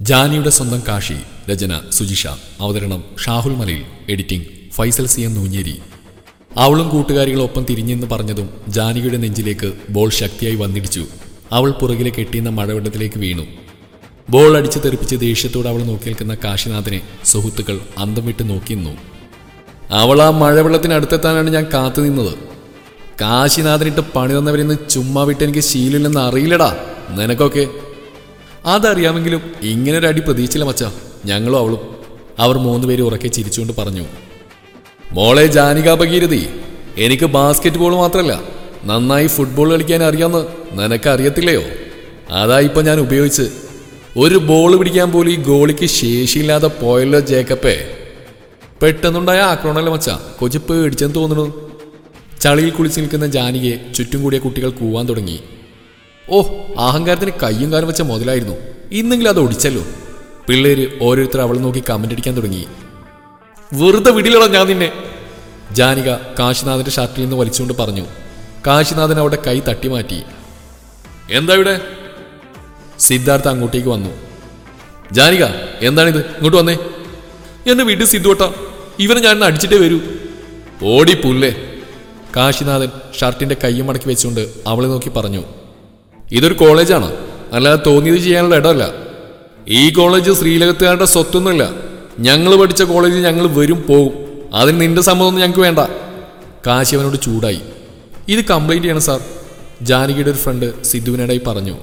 ജാനിയുടെ സ്വന്തം കാശി രചന സുജിഷ അവതരണം Shahul Malayil editing Faisal C M Noonjeri അവളും കൂട്ടുകാരികളൊപ്പം തിരിഞ്ഞെന്ന് പറഞ്ഞതും ജാനിയുടെ നെഞ്ചിലേക്ക് ബോൾ ശക്തിയായി വന്നിടിച്ചു അവൾ പുറകിലെ കെട്ടിയുന്ന മഴവെള്ളത്തിലേക്ക് വീണു ബോൾ അടിച്ചു തെറിപ്പിച്ച് ദേഷ്യത്തോടെ അവൾ നോക്കി നിൽക്കുന്ന കാശിനാഥനെ സുഹൃത്തുക്കൾ അന്തം വിട്ട് നോക്കി നിന്നു അവൾ ആ മഴവെള്ളത്തിനടുത്തെത്താനാണ് ഞാൻ കാത്തു നിന്നത് കാശിനാഥനിട്ട് പണി തന്നവരെന്ന് ചുമ്മാ വിട്ട് എനിക്ക് ശീലമില്ലെന്ന് അറിയില്ലടാ നിനക്കൊക്കെ അതറിയാമെങ്കിലും ഇങ്ങനെ ഒരു അടി പ്രതീക്ഷിച്ചില്ല മച്ച ഞങ്ങളും അവളും അവർ മൂന്നുപേരും ഉറക്കെ ചിരിച്ചുകൊണ്ട് പറഞ്ഞു മോളെ ജാനിക ഭഗീരഥി എനിക്ക് ബാസ്കറ്റ് ബോൾ മാത്രമല്ല നന്നായി ഫുട്ബോൾ കളിക്കാൻ അറിയാമെന്ന് നിനക്ക് അറിയത്തില്ലയോ അതാ ഇപ്പൊ ഞാൻ ഉപയോഗിച്ച് ഒരു ബോൾ പിടിക്കാൻ പോലും ഈ ഗോളിക്ക് ശേഷിയില്ലാതെ പോയല്ലോ ജേക്കപ്പേ പെട്ടെന്നുണ്ടായ ആക്രമണമല്ല മച്ച കൊച്ചു പേടിച്ചെന്ന് തോന്നുന്നു ചളിയിൽ കുളിച്ച് നിൽക്കുന്ന ജാനികയെ ചുറ്റും കൂടിയ കുട്ടികൾ കൂവാൻ തുടങ്ങി ഓ അഹങ്കാരത്തിന് കയ്യും കാലം വെച്ച മുതലായിരുന്നു ഇന്നെങ്കിലും അത് ഒടിച്ചല്ലോ പിള്ളേര് ഓരോരുത്തർ അവൾ നോക്കി കമന്റ് അടിക്കാൻ തുടങ്ങി വെറുതെ വിടില്ലടാ ഞാൻ നിന്നെ ജാനിക കാശിനാഥന്റെ ഷർട്ടിൽ നിന്ന് വലിച്ചുകൊണ്ട് പറഞ്ഞു കാശിനാഥൻ അവിടെ കൈ തട്ടി മാറ്റി എന്താ ഇവിടെ സിദ്ധാർത്ഥ അങ്ങോട്ടേക്ക് വന്നു ജാനിക എന്താണിത് ഇങ്ങോട്ട് വന്നേ എന്നെ വീട്ടിൽ സിദ്ധുവട്ട ഇവനെ ഞാൻ അടിച്ചിട്ടേ വരൂ ഓടി പുല്ലേ കാശിനാഥൻ ഷർട്ടിന്റെ കയ്യും മടക്കി വെച്ചുകൊണ്ട് അവളെ നോക്കി പറഞ്ഞു ഇതൊരു കോളേജാണ് അല്ലാതെ തോന്നിയത് ചെയ്യാനുള്ള ഇടമല്ല ഈ കോളേജ് ശ്രീലകത്തുകാരുടെ സ്വത്തൊന്നുമില്ല ഞങ്ങൾ പഠിച്ച കോളേജിൽ ഞങ്ങൾ വരും പോകും അതിന് നിന്റെ സമ്മതമൊന്നും ഞങ്ങൾക്ക് വേണ്ട കാശി അവനോട് ചൂടായി ഇത് കംപ്ലൈന്റ് ചെയ്യണം സാർ ജാനകിയുടെ ഒരു ഫ്രണ്ട് സിദ്ധുവിനടായി പറഞ്ഞു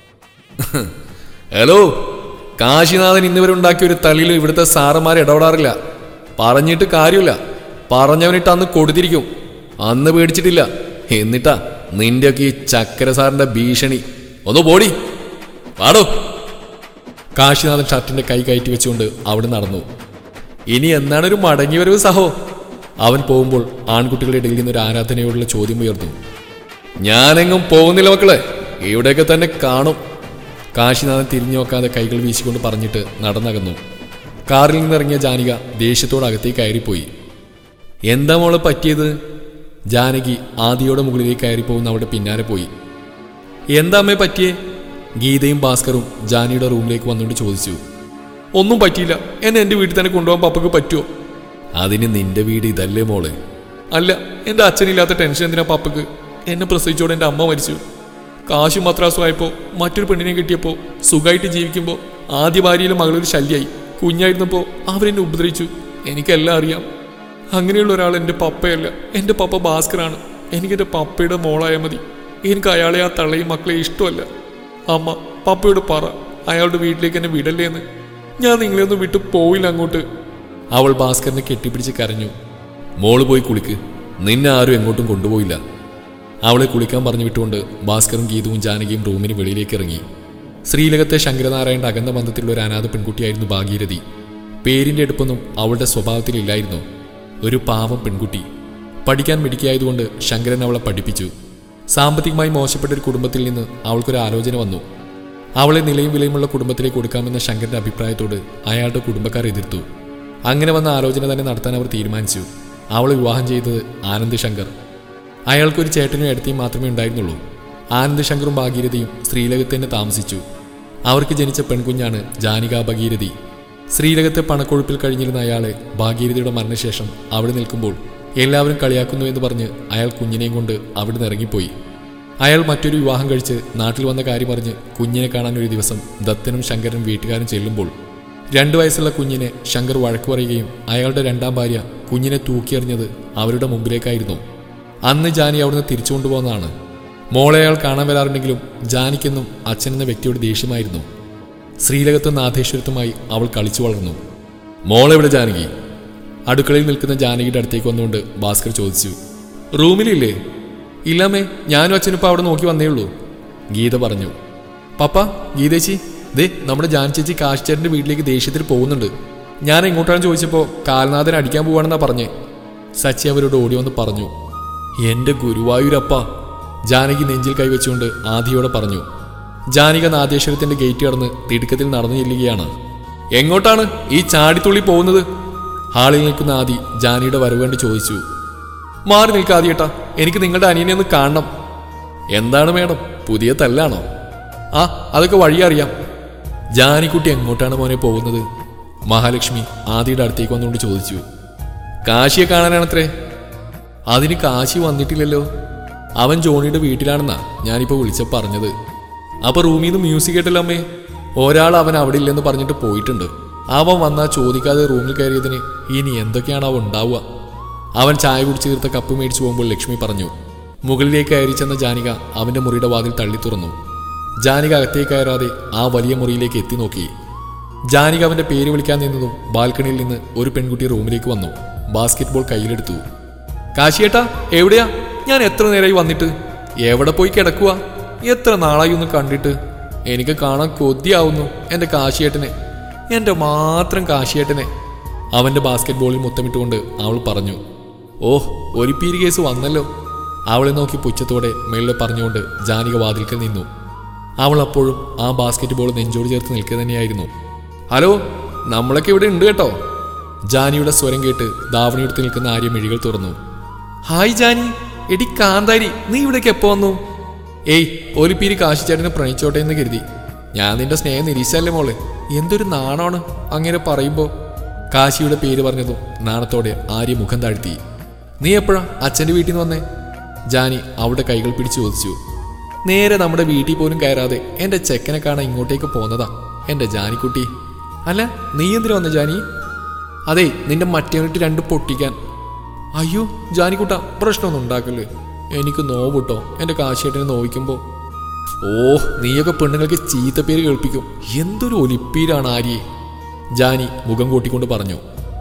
ഹലോ കാശിനാഥൻ ഇന്നുവരെ ഉണ്ടാക്കിയ ഒരു തള്ളിയിൽ ഇവിടുത്തെ സാറന്മാർ ഇടപെടാറില്ല പറഞ്ഞിട്ട് കാര്യമില്ല പറഞ്ഞവനിട്ട് അന്ന് കൊടുത്തിരിക്കും അന്ന് പേടിച്ചിട്ടില്ല എന്നിട്ടാ നിന്റെയൊക്കെ ഈ ചക്കര സാറിന്റെ ഭീഷണി ഒന്ന് പോടി പാടോ കാശിനാഥൻ ഷർട്ടിന്റെ കൈ കയറ്റി വെച്ചുകൊണ്ട് അവിടെ നടന്നു ഇനി എന്നാണ് ഒരു മടങ്ങി വരവ് സഹോ അവൻ പോകുമ്പോൾ ആൺകുട്ടികളുടെ ഇടയിൽ നിന്നൊരു ആരാധനയോടുള്ള ചോദ്യം ഉയർന്നു ഞാനെങ്ങും പോകുന്നില്ല മക്കളെ ഇവിടെയൊക്കെ തന്നെ കാണും കാശിനാഥൻ തിരിഞ്ഞു നോക്കാതെ കൈകൾ വീശിക്കൊണ്ട് പറഞ്ഞിട്ട് നടന്നകന്നു കാറിൽ നിന്നിറങ്ങിയ ജാനിക ദേഷ്യത്തോട് അകത്തേക്ക് കയറിപ്പോയി എന്താ മോളെ പറ്റിയത് ജാനകി ആദിയുടെ മുകളിലേക്ക് കയറിപ്പോകുന്ന അവിടെ പിന്നാലെ പോയി എന്താ അമ്മേ പറ്റിയേ ഗീതയും ഭാസ്കറും ജാനിയുടെ റൂമിലേക്ക് വന്നുകൊണ്ട് ചോദിച്ചു ഒന്നും പറ്റിയില്ല എന്നെ എൻ്റെ വീട്ടിൽ തന്നെ കൊണ്ടുപോകാൻ പപ്പക്ക് പറ്റുമോ അതിന് നിന്റെ വീട് ഇതല്ലേ മോള് അല്ല എൻ്റെ അച്ഛനില്ലാത്ത ടെൻഷൻ എന്തിനാ പപ്പക്ക് എന്നെ പ്രസവിച്ചോടെ എൻ്റെ അമ്മ മരിച്ചു കാശും മദ്രാസും ആയപ്പോൾ മറ്റൊരു പെണ്ണിനെ കിട്ടിയപ്പോൾ സുഖമായിട്ട് ജീവിക്കുമ്പോൾ ആദ്യ ഭാര്യയിലെ മകളൊരു ശല്യമായി കുഞ്ഞായിരുന്നപ്പോൾ അവരെന്നെ ഉപദ്രവിച്ചു എനിക്കെല്ലാം അറിയാം അങ്ങനെയുള്ള ഒരാൾ എൻ്റെ പപ്പയല്ല എൻ്റെ പപ്പ ഭാസ്കറാണ് എനിക്കെൻ്റെ പപ്പയുടെ മോളായാൽ മതി എനിക്ക് അയാളെ ആ തള്ളയും മക്കളെ ഇഷ്ടമല്ല അമ്മ പപ്പയോട് പറ അയാളുടെ വീട്ടിലേക്ക് എന്നെ വിടല്ലേ എന്ന് ഞാൻ നിങ്ങളെ ഒന്ന് വിട്ടു പോയില്ല അങ്ങോട്ട് അവൾ ഭാസ്കറിനെ കെട്ടിപ്പിടിച്ച് കരഞ്ഞു മോള് പോയി കുളിക്ക് നിന്നെ ആരും എങ്ങോട്ടും കൊണ്ടുപോയില്ല അവളെ കുളിക്കാൻ പറഞ്ഞു വിട്ടുകൊണ്ട് ഭാസ്കറും ഗീതവും ജാനകിയും റൂമിന് വെളിയിലേക്ക് ഇറങ്ങി ശ്രീലകത്തെ ശങ്കരനാരായണന്റെ അകന്ന ബന്ധത്തിലുള്ള ഒരു അനാഥ പെൺകുട്ടിയായിരുന്നു ഭാഗീരഥി പേരിന്റെ അടുപ്പൊന്നും അവളുടെ സ്വഭാവത്തിലില്ലായിരുന്നു ഒരു പാവം പെൺകുട്ടി പഠിക്കാൻ മിടുക്കിയായതുകൊണ്ട് ശങ്കരൻ അവളെ പഠിപ്പിച്ചു സാമ്പത്തികമായി മോശപ്പെട്ട ഒരു കുടുംബത്തിൽ നിന്ന് അവൾക്കൊരു ആലോചന വന്നു അവളെ നിലയും വിലയുമുള്ള കുടുംബത്തിലേക്ക് കൊടുക്കാമെന്ന ശങ്കരന്റെ അഭിപ്രായത്തോട് അയാളുടെ കുടുംബക്കാർ എതിർത്തു അങ്ങനെ വന്ന ആലോചന തന്നെ നടത്താൻ അവർ തീരുമാനിച്ചു അവളെ വിവാഹം ചെയ്തത് ആനന്ദ് ശങ്കർ അയാൾക്കൊരു ചേട്ടനും എടുത്തിയും മാത്രമേ ഉണ്ടായിരുന്നുള്ളൂ ആനന്ദ് ശങ്കറും ഭാഗീരഥിയും ശ്രീലകത്ത് തന്നെ താമസിച്ചു അവർക്ക് ജനിച്ച പെൺകുഞ്ഞാണ് ജാനിക ഭഗീരഥി ശ്രീലകത്തെ പണക്കൊഴുപ്പിൽ കഴിഞ്ഞിരുന്ന അയാളെ ഭാഗീരഥിയുടെ മരണശേഷം അവിടെ നിൽക്കുമ്പോൾ എല്ലാവരും കളിയാക്കുന്നു എന്ന് പറഞ്ഞ് അയാൾ കുഞ്ഞിനെയും കൊണ്ട് അവിടുന്ന് ഇറങ്ങിപ്പോയി അയാൾ മറ്റൊരു വിവാഹം കഴിച്ച് നാട്ടിൽ വന്ന കാര്യം പറഞ്ഞ് കുഞ്ഞിനെ കാണാൻ ഒരു ദിവസം ദത്തനും ശങ്കരനും വീട്ടുകാരും ചെല്ലുമ്പോൾ രണ്ടു വയസ്സുള്ള കുഞ്ഞിനെ ശങ്കർ വഴക്കു പറയുകയും അയാളുടെ രണ്ടാം ഭാര്യ കുഞ്ഞിനെ തൂക്കിയെറിഞ്ഞത് അവരുടെ മുമ്പിലേക്കായിരുന്നു അന്ന് ജാനി അവിടുന്ന് തിരിച്ചു കൊണ്ടുപോകുന്നതാണ് മോളെ അയാൾ കാണാൻ വരാറുണ്ടെങ്കിലും ജാനിക്കെന്നും അച്ഛനെന്ന വ്യക്തിയോട് ദേഷ്യമായിരുന്നു ശ്രീലകത്തും നാഥേശ്വരത്തുമായി അവൾ കളിച്ചു വളർന്നു മോളെവിടെ ജാനകി അടുക്കളയിൽ നിൽക്കുന്ന ജാനകിയുടെ അടുത്തേക്ക് വന്നുകൊണ്ട് ഭാസ്കർ ചോദിച്ചു റൂമിലില്ലേ ഇല്ലാമേ ഞാനും അച്ഛനിപ്പോൾ അവിടെ നോക്കി വന്നേ ഉള്ളൂ ഗീത പറഞ്ഞു പപ്പ ഗീതേച്ചി ദേ നമ്മുടെ ജാൻ ചേച്ചി കാശ്ചേരൻ്റെ വീട്ടിലേക്ക് ദേഷ്യത്തിൽ പോകുന്നുണ്ട് ഞാൻ എങ്ങോട്ടാണ് ചോദിച്ചപ്പോൾ കാൽനാഥൻ അടിക്കാൻ പോവാണെന്നാ പറഞ്ഞേ സച്ചി അവരോട് ഓടി വന്ന് പറഞ്ഞു എന്റെ ഗുരുവായൂരപ്പ ജാനകി നെഞ്ചിൽ കൈവച്ചുകൊണ്ട് ആദിയോടെ പറഞ്ഞു ജാനിക നാദേശ്വരത്തിന്റെ ഗേറ്റ് കടന്ന് തിടുക്കത്തിൽ നടന്നു ചെല്ലുകയാണ് എങ്ങോട്ടാണ് ഈ ചാടിത്തുള്ളി പോകുന്നത് ഹാളിൽ നിൽക്കുന്ന ആദി ജാനിയുടെ വരവ് കണ്ട് ചോദിച്ചു മാറി നിൽക്കാതിയേട്ടാ എനിക്ക് നിങ്ങളുടെ അനിയനെ ഒന്ന് കാണണം എന്താണ് മേഡം പുതിയ തല്ലാണോ ആ അതൊക്കെ വഴി അറിയാം ജാനിക്കുട്ടി എങ്ങോട്ടാണ് മോനെ പോകുന്നത് മഹാലക്ഷ്മി ആദിയുടെ അടുത്തേക്ക് വന്നുകൊണ്ട് ചോദിച്ചു കാശിയെ കാണാനാണത്രേ അതിന് കാശി വന്നിട്ടില്ലല്ലോ അവൻ ജോണിയുടെ വീട്ടിലാണെന്നാ ഞാനിപ്പോ വിളിച്ച പറഞ്ഞത് അപ്പൊ റൂമിൽ നിന്ന് മ്യൂസിക് കേട്ടല്ലോ അമ്മേ ഒരാൾ അവൻ അവിടെ ഇല്ലെന്ന് പറഞ്ഞിട്ട് പോയിട്ടുണ്ട് അവൻ വന്നാ ചോദിക്കാതെ റൂമിൽ കയറിയതിന് ഇനി എന്തൊക്കെയാണ് അവ ഉണ്ടാവുക അവൻ ചായ കുടിച്ച് തീർത്ത കപ്പ് മേടിച്ചു പോകുമ്പോൾ ലക്ഷ്മി പറഞ്ഞു മുകളിലേക്ക് കയറി ചെന്ന ജാനിക അവന്റെ മുറിയുടെ വാതിൽ തള്ളി തുറന്നു ജാനിക അകത്തേക്ക് കയറാതെ ആ വലിയ മുറിയിലേക്ക് എത്തി നോക്കി ജാനിക അവന്റെ പേര് വിളിക്കാൻ നിന്നതും ബാൽക്കണിയിൽ നിന്ന് ഒരു പെൺകുട്ടി റൂമിലേക്ക് വന്നു ബാസ്കറ്റ് ബോൾ കയ്യിലെടുത്തു കാശിയേട്ടാ എവിടെയാ ഞാൻ എത്ര നേരമായി വന്നിട്ട് എവിടെ പോയി കിടക്കുക എത്ര നാളായി ഒന്ന് കണ്ടിട്ട് എനിക്ക് കാണാൻ കൊതിയാവുന്നു എന്റെ കാശിയേട്ടനെ എന്റെ മാത്രം കാശിയേട്ടനെ അവന്റെ ബാസ്കറ്റ് ബോളിൽ മുത്തമിട്ടുകൊണ്ട് അവൾ പറഞ്ഞു ഓഹ് ഒരു പീരി കേസ് വന്നല്ലോ അവളെ നോക്കി പുച്ഛത്തോടെ മെല്ലെ പറഞ്ഞുകൊണ്ട് ജാനിക വാതിൽക്കൽ നിന്നു അവൾ അപ്പോഴും ആ ബാസ്കറ്റ് ബോൾ നെഞ്ചോട് ചേർത്ത് നിൽക്കുക തന്നെയായിരുന്നു ഹലോ നമ്മളൊക്കെ ഇവിടെ ഉണ്ട് കേട്ടോ ജാനിയുടെ സ്വരം കേട്ട് ധാവണിയെടുത്ത് നിൽക്കുന്ന ആര്യ മിഴികൾ തുറന്നു ഹായ് ജാനി എടി കാന്താരി നീ ഇവിടേക്ക് എപ്പോ വന്നു ഏയ് ഒരു പീരി കാശിച്ചേട്ടനെ പ്രണയിച്ചോട്ടെ എന്ന് കരുതി ഞാൻ നിന്റെ സ്നേഹം നിരീക്ഷല്ലേ മോളെ എന്തൊരു നാണാണ് അങ്ങനെ പറയുമ്പോ കാശിയുടെ പേര് പറഞ്ഞതും നാണത്തോടെ ആര്യ മുഖം താഴ്ത്തി നീ എപ്പോഴാ അച്ഛന്റെ വീട്ടിൽ നിന്ന് വന്നേ ജാനി അവിടെ കൈകൾ പിടിച്ചു ചോദിച്ചു നേരെ നമ്മുടെ വീട്ടിൽ പോലും കയറാതെ എന്റെ ചെക്കനെ കാണാൻ ഇങ്ങോട്ടേക്ക് പോന്നതാ എന്റെ ജാനിക്കുട്ടി അല്ല നീ എന്തിനു വന്ന ജാനി അതെ നിന്റെ മറ്റേണിട്ട് രണ്ട് പൊട്ടിക്കാൻ അയ്യോ ജാനിക്കുട്ട പ്രശ്നമൊന്നും ഉണ്ടാക്കല്ലേ എനിക്ക് നോവുട്ടോ എന്റെ കാശിയേട്ടനെ നോവിക്കുമ്പോ ഓ നീയൊക്കെ പെണ്ണുങ്ങൾക്ക് ചീത്തപ്പേര് കേൾപ്പിക്കും എന്തൊരു ഒലിപ്പീരാണ് ആര്യെ ജാനി മുഖം കൂട്ടിക്കൊണ്ട് പറഞ്ഞു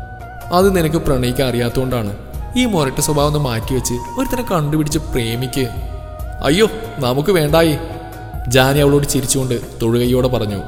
അത് നിനക്ക് പ്രണയിക്കാൻ അറിയാത്തതുകൊണ്ടാണ് ഈ മൊരട്ട സ്വഭാവം ഒന്ന് മാറ്റിവെച്ച് ഒരുത്തനെ കണ്ടുപിടിച്ച് പ്രേമിക്ക് അയ്യോ നമുക്ക് വേണ്ടായി ജാനി അവളോട് ചിരിച്ചുകൊണ്ട് തൊഴുകയോടെ പറഞ്ഞു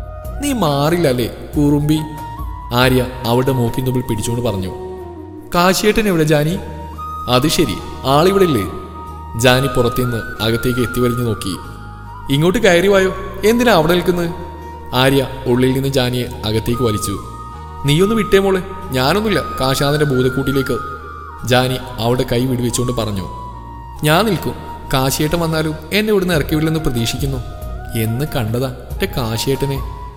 നീ മാറില്ലല്ലേ കുറുമ്പി ആര്യ അവളുടെ മൂക്കിൻ തുമ്പിൽ പിടിച്ചുകൊണ്ട് പറഞ്ഞു കാശിയേട്ടൻ എവിടെ ജാനി അത് ശരി ആളിവിടെ ഇല്ലേ ജാനി പുറത്തുനിന്ന് അകത്തേക്ക് എത്തി വലിഞ്ഞു നോക്കി ഇങ്ങോട്ട് കയറി വായോ എന്തിനാ അവിടെ നിൽക്കുന്നത് ആര്യ ഉള്ളിൽ നിന്ന് ജാനിയെ അകത്തേക്ക് വലിച്ചു നീയൊന്ന് വിട്ടേ മോളെ ഞാനൊന്നുമില്ല കാശാദന്റെ ഭൂതക്കൂട്ടിലേക്ക് ജാനി അവളുടെ കൈ വിടുവെച്ചുകൊണ്ട് പറഞ്ഞു ഞാൻ നിൽക്കും കാശിയേട്ടൻ വന്നാലും എന്നെ ഇവിടുന്ന് ഇറക്കിവില്ലെന്ന് പ്രതീക്ഷിക്കുന്നു എന്ന് കണ്ടതാ എന്റെ കാശിയേട്ടനെ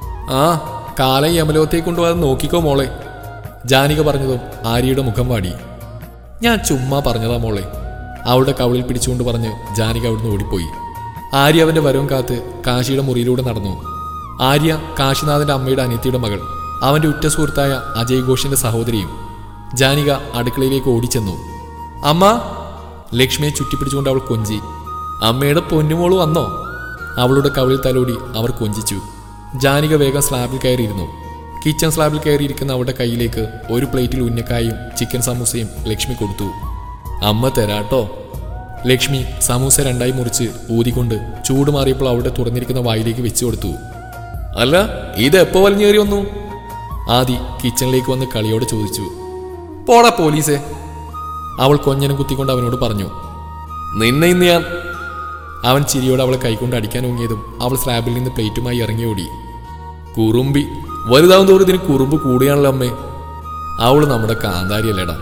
ആ കാലം യമലോകത്തേക്ക് കൊണ്ടുപോകാതെ നോക്കിക്കോ മോളെ ജാനിക പറഞ്ഞതും ആര്യയുടെ മുഖം വാടി ഞാൻ ചുമ്മാ പറഞ്ഞതാ മോളെ അവളുടെ കവിളിൽ പിടിച്ചുകൊണ്ട് പറഞ്ഞ് ജാനിക അവിടുന്ന് ഓടിപ്പോയി ആര്യ അവന്റെ വരവും കാത്ത് കാശിയുടെ മുറിയിലൂടെ നടന്നു ആര്യ കാശിനാഥന്റെ അമ്മയുടെ അനിയത്തിയുടെ മകൾ അവന്റെ ഉറ്റ സുഹൃത്തായ അജയ് ഘോഷിന്റെ സഹോദരിയും ജാനിക അടുക്കളയിലേക്ക് ഓടിച്ചെന്നു അമ്മ ലക്ഷ്മിയെ ചുറ്റിപ്പിടിച്ചുകൊണ്ട് അവൾ കൊഞ്ചി അമ്മയുടെ പൊന്നുമോള് വന്നോ അവളുടെ കവിളിൽ തലോടി അവർ കൊഞ്ചിച്ചു ജാനിക വേഗം സ്ലാബിൽ കയറിയിരുന്നു കിച്ചൺ സ്ലാബിൽ കയറിയിരിക്കുന്ന അവളുടെ കയ്യിലേക്ക് ഒരു പ്ലേറ്റിൽ ഉന്നക്കായും ചിക്കൻ സമൂസയും ലക്ഷ്മി കൊടുത്തു അമ്മ തരാട്ടോ ലക്ഷ്മി സമൂസ രണ്ടായി മുറിച്ച് ഊതിക്കൊണ്ട് ചൂട് മാറിയപ്പോൾ അവിടെ തുറന്നിരിക്കുന്ന വായിലേക്ക് വെച്ചു കൊടുത്തു അല്ല ഇത് എപ്പോ വലിഞ്ഞേറി വന്നു ആദി കിച്ചണിലേക്ക് വന്ന് കളിയോടെ ചോദിച്ചു പോടാ പോലീസേ അവൾ കൊഞ്ഞനം കുത്തിക്കൊണ്ട് അവനോട് പറഞ്ഞു നിന്നെ ഇന്ന് ഞാൻ അവൻ ചിരിയോടെ അവളെ കൈകൊണ്ട് അടിക്കാൻ ഊങ്ങിയതും അവൾ സ്ലാബിൽ നിന്ന് പ്ലേറ്റുമായി ഇറങ്ങി ഓടി കുറുമ്പി വലുതാവും തോറും ഇതിന് കുറുമ്പ് കൂടുകയാണല്ലോ അമ്മേ അവൾ നമ്മുടെ കാന്താരിയല്ലേടാ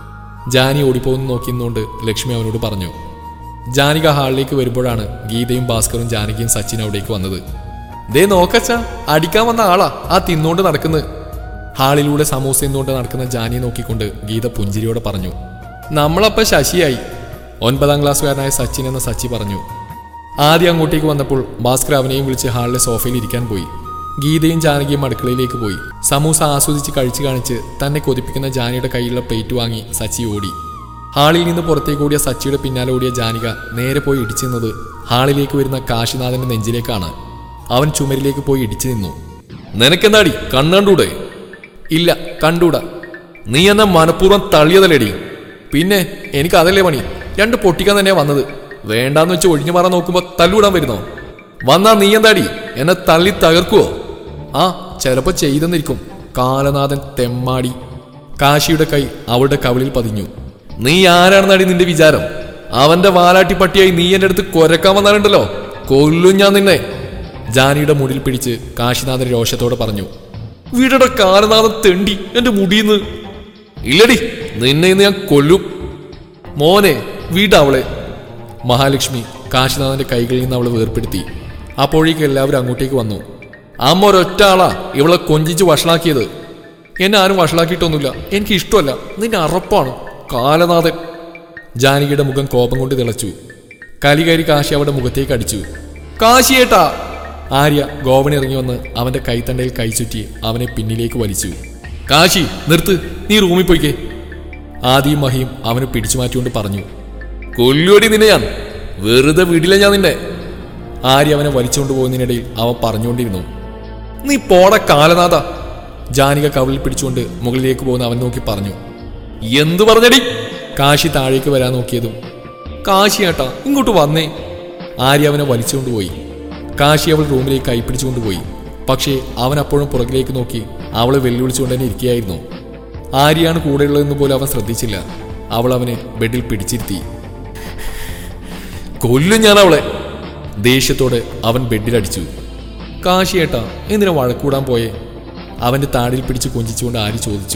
ജാനി ഓടിപ്പോകുന്നു നോക്കിയെന്നുകൊണ്ട് ലക്ഷ്മി അവനോട് പറഞ്ഞു ജാനിക ഹാളിലേക്ക് വരുമ്പോഴാണ് ഗീതയും ഭാസ്കറും ജാനകിയും സച്ചിൻ അവിടേക്ക് വന്നത് ദേ നോക്കച്ച അടിക്കാൻ വന്ന ആളാ ആ തിന്നുകൊണ്ട് നടക്കുന്നത് ഹാളിലൂടെ സമൂസ തിന്നുകൊണ്ട് നടക്കുന്ന ജാനിയെ നോക്കിക്കൊണ്ട് ഗീത പുഞ്ചിരിയോടെ പറഞ്ഞു നമ്മളപ്പ ശശിയായി ഒൻപതാം ക്ലാസ്സുകാരനായ സച്ചിൻ എന്ന സച്ചി പറഞ്ഞു ആദ്യം അങ്ങോട്ടേക്ക് വന്നപ്പോൾ ഭാസ്കർ അവനെയും വിളിച്ച് ഹാളിലെ സോഫയിൽ ഇരിക്കാൻ പോയി ഗീതയും ജാനകിയും അടുക്കളയിലേക്ക് പോയി സമൂസ ആസ്വദിച്ച് കഴിച്ചു കാണിച്ച് തന്നെ കൊതിപ്പിക്കുന്ന ജാനിയുടെ കയ്യിലുള്ള പ്ലേറ്റ് വാങ്ങി സച്ചി ഓടി ഹാളിൽ നിന്ന് പുറത്തേക്ക് ഓടിയ സച്ചിയുടെ പിന്നാലെ ഓടിയ ജാനിക നേരെ പോയി ഇടിച്ചു നിന്നത് ഹാളിലേക്ക് വരുന്ന കാശിനാഥന്റെ നെഞ്ചിലേക്കാണ് അവൻ ചുമരിലേക്ക് പോയി ഇടിച്ചു നിന്നു നിനക്കെന്താടി കണ്ണണ്ടൂടെ ഇല്ല കണ്ടൂടാ നീ എന്ന മനഃപൂർവ്വം തള്ളിയതല്ലേടി പിന്നെ എനിക്ക് അതല്ലേ പണി രണ്ട് പൊട്ടിക്കാൻ തന്നെയാ വന്നത് വേണ്ടാന്ന് വെച്ച് ഒഴിഞ്ഞു മാറാൻ നോക്കുമ്പോ തല്ലൂടാൻ വരുന്നോ വന്നാ നീ എന്താടി എന്നെ തള്ളി തകർക്കുവോ ആ ചിലപ്പോ ചെയ്തെന്നിരിക്കും കാലനാഥൻ തെമ്മാടി കാശിയുടെ കൈ അവളുടെ കവിളിൽ പതിഞ്ഞു നീ ആരാണെന്നാടി നിന്റെ വിചാരം അവന്റെ വാലാട്ടി പട്ടിയായി നീ എന്റെ അടുത്ത് കൊരക്കാൻ വന്നാലുണ്ടല്ലോ കൊല്ലും ഞാൻ നിന്നെ ജാനിയുടെ മുടിയിൽ പിടിച്ച് കാശിനാഥൻ രോഷത്തോടെ പറഞ്ഞു വീടയുടെ കാലനാഥൻ തെണ്ടി എന്റെ മുടിയിന്ന് ഇല്ലടി നിന്നെ ഇന്ന് ഞാൻ കൊല്ലും മോനെ വീട് അവളെ മഹാലക്ഷ്മി കാശിനാഥന്റെ കൈകളിൽ നിന്ന് അവളെ വേർപ്പെടുത്തി അപ്പോഴേക്ക് എല്ലാവരും അങ്ങോട്ടേക്ക് വന്നു അമ്മ ഒരൊറ്റ ആളാ ഇവളെ കൊഞ്ചിച്ച് വഷളാക്കിയത് എന്നെ ആരും വഷളാക്കിയിട്ടൊന്നുമില്ല എനിക്ക് ഇഷ്ടമല്ല നിന്റെ അറപ്പാണ് കാലനാഥൻ ജാനകിയുടെ മുഖം കോപം കൊണ്ട് തിളച്ചു കലികരി കാശി അവരുടെ മുഖത്തേക്ക് അടിച്ചു കാശിയേട്ടാ ആര്യ ഗോവൻ ഇറങ്ങി വന്ന് അവന്റെ കൈത്തണ്ടയിൽ കൈ ചുറ്റി അവനെ പിന്നിലേക്ക് വലിച്ചു കാശി നിർത്ത് നീ റൂമിൽ പോയിക്കേ ആദിയും മഹിയും അവനെ പിടിച്ചു മാറ്റിക്കൊണ്ട് പറഞ്ഞു കൊല്ലുവടി നിന്നെ ഞാൻ വെറുതെ വിടില്ല ഞാൻ നിന്നെ ആര്യ അവനെ വലിച്ചുകൊണ്ട് പോകുന്നതിനിടയിൽ അവൻ പറഞ്ഞുകൊണ്ടിരുന്നു നീ പോട കാലനാഥ ജാനിക കവിളിൽ പിടിച്ചുകൊണ്ട് മുകളിലേക്ക് പോകുന്ന അവൻ നോക്കി പറഞ്ഞു എന്തു പറഞ്ഞടി കാശി താഴേക്ക് വരാൻ നോക്കിയതും കാശി ഏട്ടാ ഇങ്ങോട്ട് വന്നേ ആര്യ അവനെ വലിച്ചുകൊണ്ടുപോയി കാശി അവൾ റൂമിലേക്ക് കൈപ്പിടിച്ചുകൊണ്ടുപോയി പക്ഷേ അവൻ അപ്പോഴും പുറകിലേക്ക് നോക്കി അവളെ വെല്ലുവിളിച്ചുകൊണ്ട് തന്നെ ഇരിക്കുകയായിരുന്നു ആര്യാണ് കൂടെയുള്ളതെന്ന് പോലും അവൻ ശ്രദ്ധിച്ചില്ല അവൾ അവനെ ബെഡിൽ പിടിച്ചിരുത്തി കൊല്ലും ഞാൻ അവളെ ദേഷ്യത്തോടെ അവൻ ബെഡിലടിച്ചു കാശിയേട്ടാ എന്തിനാ വഴക്കൂടാൻ പോയേ അവന്റെ താടിൽ പിടിച്ച് കൊഞ്ചിച്ചുകൊണ്ട് ആര് ചോദിച്ചു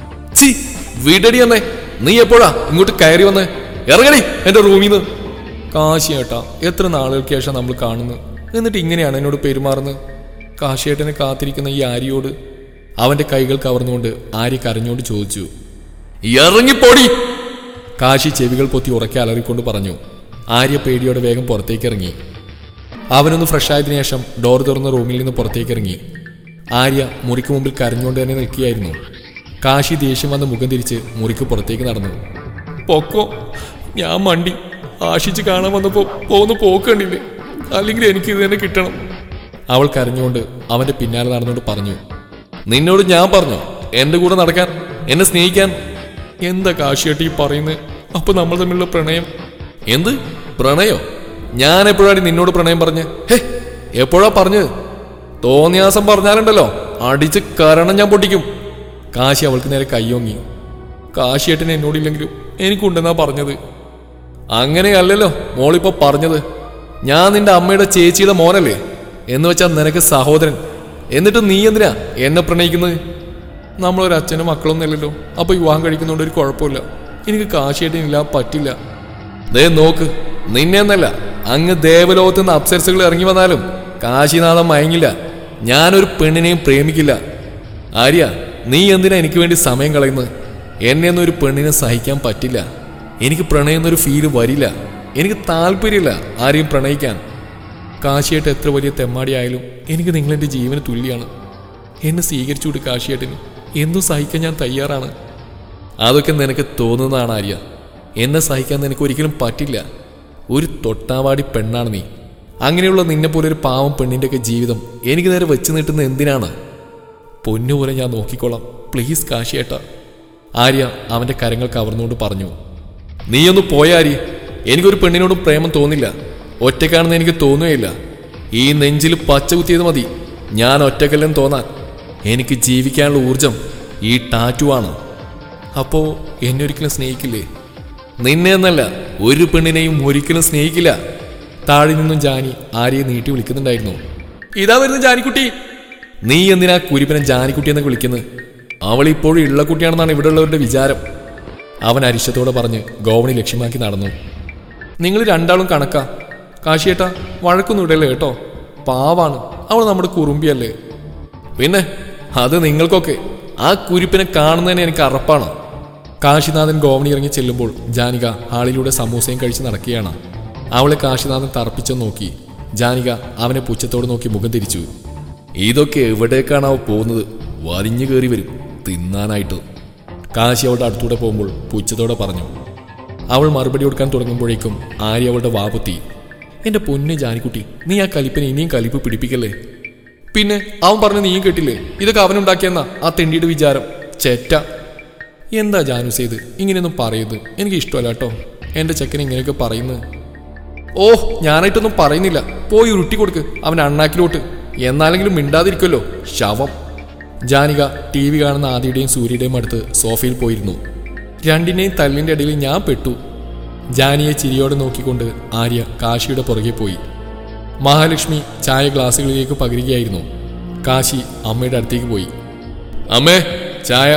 ചി വീടടി വന്നേ നീ എപ്പോഴാ ഇങ്ങോട്ട് കയറി വന്നേ ഇറങ്ങടി എന്റെ റൂമിൽ നിന്ന് കാശിയേട്ടാ എത്ര നാളുകൾക്ക് ശേഷം നമ്മൾ കാണുന്നു എന്നിട്ട് ഇങ്ങനെയാണ് എന്നോട് പെരുമാറുന്നത് കാശിയേട്ടനെ കാത്തിരിക്കുന്ന ഈ ആര്യയോട് അവന്റെ കൈകൾ കവർന്നുകൊണ്ട് ആര്യ കരഞ്ഞോണ്ട് ചോദിച്ചു ഇറങ്ങിപ്പോടി കാശി ചെവികൾ പൊത്തി ഉറക്കെ അലറിക്കൊണ്ട് പറഞ്ഞു ആര്യ പേടിയോടെ വേഗം പുറത്തേക്ക് ഇറങ്ങി അവനൊന്ന് ഫ്രഷ് ആയതിനു ശേഷം ഡോർ തുറന്ന റൂമിൽ നിന്ന് പുറത്തേക്ക് ഇറങ്ങി ആര്യ മുറിക്ക് മുമ്പിൽ കരഞ്ഞുകൊണ്ട് തന്നെ നിൽക്കുകയായിരുന്നു കാശി ദേഷ്യം വന്ന് മുഖം തിരിച്ച് മുറിക്ക് പുറത്തേക്ക് നടന്നു പൊക്കോ ഞാൻ മണ്ടി ആശിച്ച് കാണാൻ വന്നപ്പോ പോന്ന് പോക്ക് കണ്ടില്ലേ അല്ലെങ്കിൽ എനിക്ക് ഇത് തന്നെ കിട്ടണം അവൾ കരഞ്ഞുകൊണ്ട് അവന്റെ പിന്നാലെ നടന്നുകൊണ്ട് പറഞ്ഞു നിന്നോട് ഞാൻ പറഞ്ഞു എന്റെ കൂടെ നടക്കാൻ എന്നെ സ്നേഹിക്കാൻ എന്താ കാശിയാട്ടി ഈ പറയുന്നത് അപ്പൊ നമ്മൾ തമ്മിലുള്ള പ്രണയം എന്ത് പ്രണയോ ഞാൻ എപ്പോഴാണ് നിന്നോട് പ്രണയം പറഞ്ഞ് ഹേ എപ്പോഴാ പറഞ്ഞത് തോന്നിയാസം പറഞ്ഞാലുണ്ടല്ലോ അടിച്ച് കരണം ഞാൻ പൊട്ടിക്കും കാശി അവൾക്ക് നേരെ കയ്യോങ്ങി കാശിയേട്ടന് എന്നോടില്ലെങ്കിലും എനിക്കുണ്ടെന്നാ പറഞ്ഞത് അങ്ങനെയല്ലല്ലോ മോളിപ്പോ പറഞ്ഞത് ഞാൻ നിന്റെ അമ്മയുടെ ചേച്ചിയുടെ മോനല്ലേ എന്ന് വെച്ചാൽ നിനക്ക് സഹോദരൻ എന്നിട്ട് നീ എന്തിനാ എന്നെ പ്രണയിക്കുന്നത് നമ്മളൊരു അച്ഛനും മക്കളൊന്നും അല്ലല്ലോ അപ്പൊ വിവാഹം കഴിക്കുന്നതുകൊണ്ട് ഒരു കുഴപ്പമില്ല എനിക്ക് കാശിയേട്ടനില്ല പറ്റില്ല ദേ നോക്ക് നിന്നെ എന്നല്ല അങ്ങ് ദേവലോകത്ത് നിന്ന് അപ്സരസുകൾ ഇറങ്ങി വന്നാലും കാശിനാഥം മയങ്ങില്ല ഞാനൊരു പെണ്ണിനെയും പ്രേമിക്കില്ല ആര്യ നീ എന്തിനാ എനിക്ക് വേണ്ടി സമയം കളയുന്നത് എന്നെ ഒന്നും ഒരു പെണ്ണിനെ സഹിക്കാൻ പറ്റില്ല എനിക്ക് പ്രണയം എന്നൊരു ഫീല് വരില്ല എനിക്ക് താല്പര്യമില്ല ആരെയും പ്രണയിക്കാൻ കാശിയായിട്ട് എത്ര വലിയ തെമ്മാടിയായാലും എനിക്ക് നിങ്ങളെൻ്റെ ജീവന് തുല്യാണ് എന്നെ സ്വീകരിച്ചുകൊണ്ട് കാശിയേട്ടന് എന്തും സഹിക്കാൻ ഞാൻ തയ്യാറാണ് അതൊക്കെ നിനക്ക് തോന്നുന്നതാണ് ആര്യ എന്നെ സഹിക്കാൻ നിനക്ക് ഒരിക്കലും പറ്റില്ല ഒരു തൊട്ടാവാടി പെണ്ണാണ് നീ അങ്ങനെയുള്ള നിന്നെ പോലെ ഒരു പാവം പെണ്ണിൻ്റെയൊക്കെ ജീവിതം എനിക്ക് നേരെ വെച്ച് നീട്ടുന്നത് എന്തിനാണ് പൊന്നുപോലെ ഞാൻ നോക്കിക്കോളാം പ്ലീസ് കാശിയേട്ടാ ആര്യ അവന്റെ കരങ്ങൾ കവർന്നുകൊണ്ട് പറഞ്ഞു നീയൊന്ന് പോയാരി എനിക്കൊരു പെണ്ണിനോടും പ്രേമം തോന്നില്ല ഒറ്റക്കാണെന്ന് എനിക്ക് തോന്നുകയില്ല ഈ നെഞ്ചിൽ പച്ച കുത്തിയത് മതി ഞാൻ ഒറ്റക്കല്ലെന്ന് തോന്നാൻ എനിക്ക് ജീവിക്കാനുള്ള ഊർജം ഈ ടാറ്റു ആണ് അപ്പോ എന്നെ ഒരിക്കലും സ്നേഹിക്കില്ലേ നിന്നെ എന്നല്ല ഒരു പെണ്ണിനെയും ഒരിക്കലും സ്നേഹിക്കില്ല താഴെ നിന്നും ജാനി ആര്യയെ നീട്ടി വിളിക്കുന്നുണ്ടായിരുന്നു ഇതാ വരുന്ന ജാനിക്കുട്ടി നീ എന്തിനാ കുരിപ്പനെ ജാനിക്കുട്ടി എന്ന് വിളിക്കുന്നത് അവൾ ഇപ്പോഴും ഉള്ള കുട്ടിയാണെന്നാണ് ഇവിടെയുള്ളവരുടെ വിചാരം അവൻ അരിശത്തോടെ പറഞ്ഞ് ഗോവണി ലക്ഷ്യമാക്കി നടന്നു നിങ്ങൾ രണ്ടാളും കണക്കാ കാശിയേട്ടാ വഴക്കൊന്നും ഇടല്ലേ കേട്ടോ പാവാണ് അവൾ നമ്മുടെ കുറുമ്പിയല്ലേ പിന്നെ അത് നിങ്ങൾക്കൊക്കെ ആ കുരിപ്പിനെ കാണുന്നതിന് എനിക്ക് അറപ്പാണ് കാശിനാഥൻ ഗോവണി ഇറങ്ങി ചെല്ലുമ്പോൾ ജാനിക ഹാളിലൂടെ സമൂസയും കഴിച്ച് നടക്കുകയാണ് അവളെ കാശിനാഥൻ തറപ്പിച്ചു നോക്കി ജാനിക അവനെ പുച്ഛത്തോട് നോക്കി മുഖം തിരിച്ചു ഇതൊക്കെ എവിടേക്കാണാവോ പോകുന്നത് വലിഞ്ഞു കയറി വരും തിന്നാനായിട്ട് കാശി അവളുടെ അടുത്തൂടെ പോകുമ്പോൾ പുച്ഛത്തോടെ പറഞ്ഞു അവൾ മറുപടി കൊടുക്കാൻ തുടങ്ങുമ്പോഴേക്കും ആര്യ അവളുടെ വാപുത്തി എന്റെ പൊന്നെ ജാനിക്കുട്ടി നീ ആ കലിപ്പിനെ ഇനിയും കലിപ്പ് പിടിപ്പിക്കല്ലേ പിന്നെ അവൻ പറഞ്ഞു നീയും കേട്ടില്ലേ ഇതൊക്കെ അവനുണ്ടാക്കിയെന്നാ ആ തെണ്ടിയുടെ വിചാരം ചെറ്റ എന്താ ജാനു ചെയ്ത് ഇങ്ങനെയൊന്നും പറയരുത് എനിക്ക് ഇഷ്ടമല്ല കേട്ടോ എന്റെ ചെക്കൻ ഇങ്ങനെയൊക്കെ പറയുന്നത് ഓ ഞാനായിട്ടൊന്നും പറയുന്നില്ല പോയി ഉരുട്ടി കൊടുക്ക് അവൻ അണ്ണാക്കിലോട്ട് എന്നാലെങ്കിലും മിണ്ടാതിരിക്കുമല്ലോ ശവം ജാനിക ടി വി കാണുന്ന ആദിയുടെയും സൂര്യയുടെയും അടുത്ത് സോഫയിൽ പോയിരുന്നു രണ്ടിനെയും തല്ലിന്റെ ഇടയിൽ ഞാൻ പെട്ടു ജാനിയെ ചിരിയോടെ നോക്കിക്കൊണ്ട് ആര്യ കാശിയുടെ പുറകെ പോയി മഹാലക്ഷ്മി ചായ ഗ്ലാസുകളിലേക്ക് പകരുകയായിരുന്നു കാശി അമ്മയുടെ അടുത്തേക്ക് പോയി അമ്മേ ചായ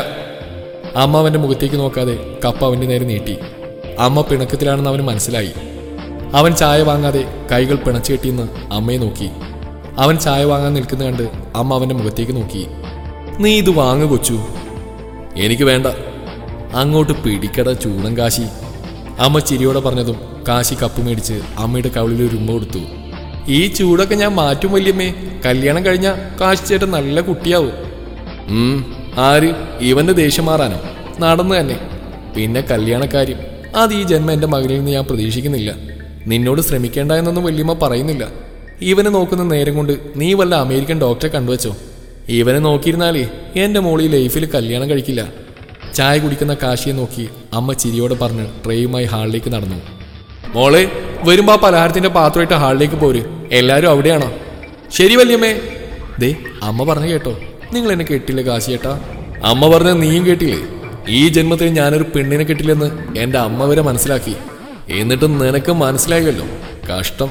അമ്മ അവന്റെ മുഖത്തേക്ക് നോക്കാതെ കപ്പ അവന്റെ നേരെ നീട്ടി അമ്മ പിണക്കത്തിലാണെന്ന് അവന് മനസ്സിലായി അവൻ ചായ വാങ്ങാതെ കൈകൾ പിണച്ചു കെട്ടിയെന്ന് അമ്മയെ നോക്കി അവൻ ചായ വാങ്ങാൻ നിൽക്കുന്ന കണ്ട് അമ്മ അവന്റെ മുഖത്തേക്ക് നോക്കി നീ ഇത് വാങ്ങു കൊച്ചു എനിക്ക് വേണ്ട അങ്ങോട്ട് പിടിക്കട ചൂടൻ കാശി അമ്മ ചിരിയോടെ പറഞ്ഞതും കാശി കപ്പ് മേടിച്ച് അമ്മയുടെ കവിളിൽ ഒരു ഉമ്മ കൊടുത്തു ഈ ചൂടൊക്കെ ഞാൻ മാറ്റും വല്യമ്മേ കല്യാണം കഴിഞ്ഞ കാശി ചേട്ടൻ നല്ല കുട്ടിയാവും ഉം, ആര് ഇവന്റെ ദേഷ്യം മാറാനോ നടന്നു തന്നെ പിന്നെ കല്യാണക്കാര്യം അത് ഈ ജന്മം എന്റെ മകനിൽ നിന്ന് ഞാൻ പ്രതീക്ഷിക്കുന്നില്ല നിന്നോട് ശ്രമിക്കേണ്ട എന്നൊന്നും വല്യമ്മ പറയുന്നില്ല ഇവനെ നോക്കുന്ന നേരം കൊണ്ട് നീ വല്ല അമേരിക്കൻ ഡോക്ടറെ കണ്ടുവച്ചോ ഇവനെ നോക്കിയിരുന്നാലേ എന്റെ മോളി ലൈഫിൽ കല്യാണം കഴിക്കില്ല ചായ കുടിക്കുന്ന കാശിയെ നോക്കി അമ്മ ചിരിയോടെ പറഞ്ഞ് ട്രേയുമായി ഹാളിലേക്ക് നടന്നു മോളെ വരുമ്പോ ആ പലഹാരത്തിന്റെ പാത്രമായിട്ട് ഹാളിലേക്ക് പോര് എല്ലാരും അവിടെയാണോ ശരി വല്യമ്മേ ദേ അമ്മ പറഞ്ഞു കേട്ടോ നിങ്ങൾ എന്നെ കേട്ടില്ലേ കാശിയേട്ടാ അമ്മ പറഞ്ഞ നീയും കേട്ടില്ലേ ഈ ജന്മത്തിൽ ഞാനൊരു പെണ്ണിനെ കെട്ടില്ലെന്ന് എന്റെ അമ്മ വരെ മനസ്സിലാക്കി എന്നിട്ടും നിനക്ക് മനസ്സിലായല്ലോ കഷ്ടം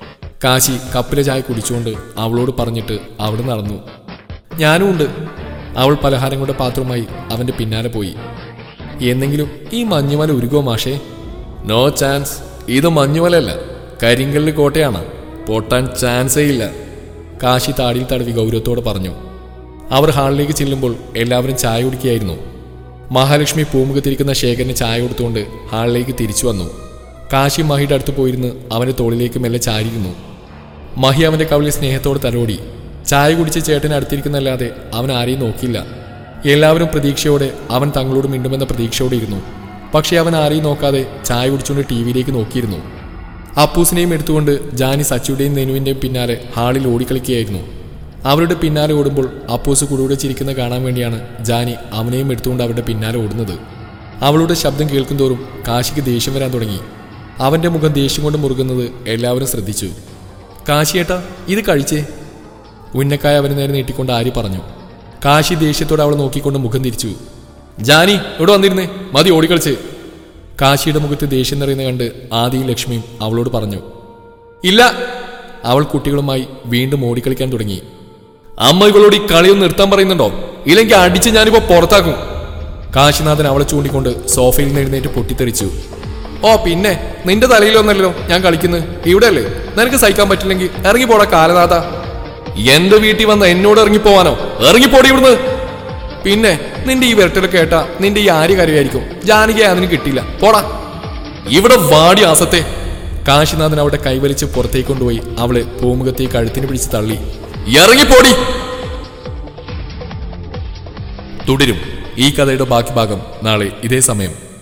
കാശി കപ്പിലെ ചായ കുടിച്ചുകൊണ്ട് അവളോട് പറഞ്ഞിട്ട് അവിടെ നടന്നു ഞാനും ഉണ്ട് അവൾ പലഹാരം കൊണ്ട് പാത്രവുമായി അവന്റെ പിന്നാലെ പോയി എന്നെങ്കിലും ഈ മഞ്ഞുമല ഉരുകോ മാഷേ നോ ചാൻസ് ഇത് മഞ്ഞുമലയല്ല കരിങ്കല്ല് കോട്ടയാണ് പൊട്ടാൻ ചാൻസേ ഇല്ല കാശി താടിയിൽ തടവി ഗൗരവത്തോടെ പറഞ്ഞു അവർ ഹാളിലേക്ക് ചെല്ലുമ്പോൾ എല്ലാവരും ചായ കുടിക്കുകയായിരുന്നു മഹാലക്ഷ്മി പൂമുഖത്തിരിക്കുന്ന ശേഖരന് ചായ കൊടുത്തുകൊണ്ട് ഹാളിലേക്ക് തിരിച്ചു വന്നു കാശി മഹിയുടെ അടുത്ത് പോയിരുന്ന് അവന്റെ തോളിലേക്ക് മെല്ലെ ചാരിയിരുന്നു മഹി അവന്റെ കവിളിൽ സ്നേഹത്തോടെ തലോടി ചായ കുടിച്ച് ചേട്ടനെ അടുത്തിരിക്കുന്നല്ലാതെ അവൻ ആരെയും നോക്കിയില്ല എല്ലാവരും പ്രതീക്ഷയോടെ അവൻ തങ്ങളോട് മിണ്ടുമെന്ന പ്രതീക്ഷയോടെ ഇരുന്നു പക്ഷേ അവൻ ആരെയും നോക്കാതെ ചായ കുടിച്ചുകൊണ്ട് ടി വിയിലേക്ക് നോക്കിയിരുന്നു അപ്പൂസിനെയും എടുത്തുകൊണ്ട് ജാനി സച്ചുയുടെയും നെനുവിന്റെയും പിന്നാലെ ഹാളിൽ ഓടിക്കളിക്കുകയായിരുന്നു അവരുടെ പിന്നാലെ ഓടുമ്പോൾ അപ്പൂസ് കുടുകൂടെ ചിരിക്കുന്ന കാണാൻ വേണ്ടിയാണ് ജാനി അവനെയും എടുത്തുകൊണ്ട് അവരുടെ പിന്നാലെ ഓടുന്നത് അവളുടെ ശബ്ദം കേൾക്കുന്തോറും കാശിക്ക് ദേഷ്യം വരാൻ തുടങ്ങി അവന്റെ മുഖം ദേഷ്യം കൊണ്ട് മുറുകുന്നത് എല്ലാവരും ശ്രദ്ധിച്ചു കാശിയേട്ടാ ഇത് കഴിച്ചേ ഉന്നക്കായ അവന് നേരെ നീട്ടിക്കൊണ്ട് ആരി പറഞ്ഞു കാശി ദേഷ്യത്തോടെ അവളെ നോക്കിക്കൊണ്ട് മുഖം തിരിച്ചു ജാനി ഇവിടെ വന്നിരുന്നേ മതി ഓടിക്കളിച്ച് കാശിയുടെ മുഖത്ത് ദേഷ്യം നിറയുന്ന കണ്ട് ആദിയും ലക്ഷ്മിയും അവളോട് പറഞ്ഞു ഇല്ല അവൾ കുട്ടികളുമായി വീണ്ടും ഓടിക്കളിക്കാൻ തുടങ്ങി അമ്മ ഇവളോട് ഈ കളിയൊന്ന് നിർത്താൻ പറയുന്നുണ്ടോ ഇല്ലെങ്കിൽ അടിച്ച് ഞാനിപ്പോ പുറത്താക്കും കാശിനാഥൻ അവളെ ചൂണ്ടിക്കൊണ്ട് സോഫയിൽ നിന്ന് എഴുന്നേറ്റ് പൊട്ടിത്തെറിച്ചു ഓ പിന്നെ നിന്റെ തലയിലൊന്നല്ലോ ഞാൻ കളിക്കുന്നത് ഇവിടെയല്ലേ നിനക്ക് സഹിക്കാൻ പറ്റില്ലെങ്കിൽ ഇറങ്ങിപ്പോടാ കാലനാഥ എന്റെ വീട്ടിൽ വന്ന എന്നോട് ഇറങ്ങിപ്പോവാനോ ഇറങ്ങിപ്പോടി ഇവിടുന്ന് പിന്നെ നിന്റെ ഈ വിരട്ടലൊക്കെ കേട്ടാ നിന്റെ ഈ ആര്യ കരയായിരിക്കും ജാനകി അതിന് കിട്ടിയില്ല പോടാ ഇവിടെ വാടി ആസത്തെ കാശിനാഥൻ അവിടെ കൈവലിച്ച് പുറത്തേക്ക് കൊണ്ടുപോയി അവളെ പൂമുഖത്തേക്ക് കഴുത്തിന് പിടിച്ച് തള്ളി ഇറങ്ങിപ്പോടി തുടരും ഈ കഥയുടെ ബാക്കി ഭാഗം നാളെ ഇതേ സമയം